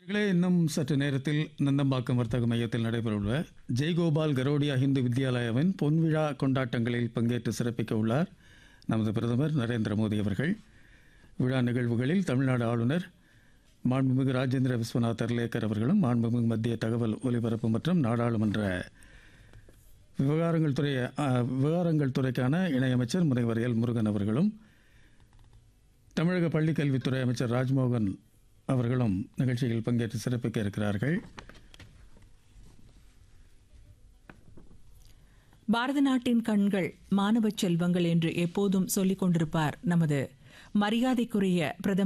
இளே இன்னும் சற்று நேரத்தில் நந்தம்பாக்கம் வர்த்தக மையத்தில் நடைபெறவுள்ள ஜெய்கோபால் கரோடியா இந்து வித்யாலயாவின் பொன்விழா கொண்டாட்டங்களில் பங்கேற்று சிறப்பிக்க உள்ளார் நமது பிரதமர் நரேந்திர மோடி அவர்கள் விழா நிகழ்வுகளில் தமிழ்நாடு ஆளுநர் மாண்புமிகு ராஜேந்திர விஸ்வநாத் அர்லேக்கர் அவர்களும் மாண்புமிகு மத்திய தகவல் ஒலிபரப்பு மற்றும் நாடாளுமன்ற விவகாரங்கள் துறை அ, விவகாரங்கள் துறைக்கான இணையமைச்சர் முனைவர் எல் முருகன் அவர்களும் தமிழக பள்ளிக்கல்வித்துறை அமைச்சர் ராஜ்மோகன் அவர்களும் நிகழ்ச்சியில் பங்கேற்று சிறப்பிக்க இருக்கிறார்கள் பாரத நாட்டின் கண்கள் மாணவ செல்வங்கள் என்று எப்போதும் சொல்லிக் கொண்டிருப்பார் நமது மரியாதைக்குரிய பிரதமர்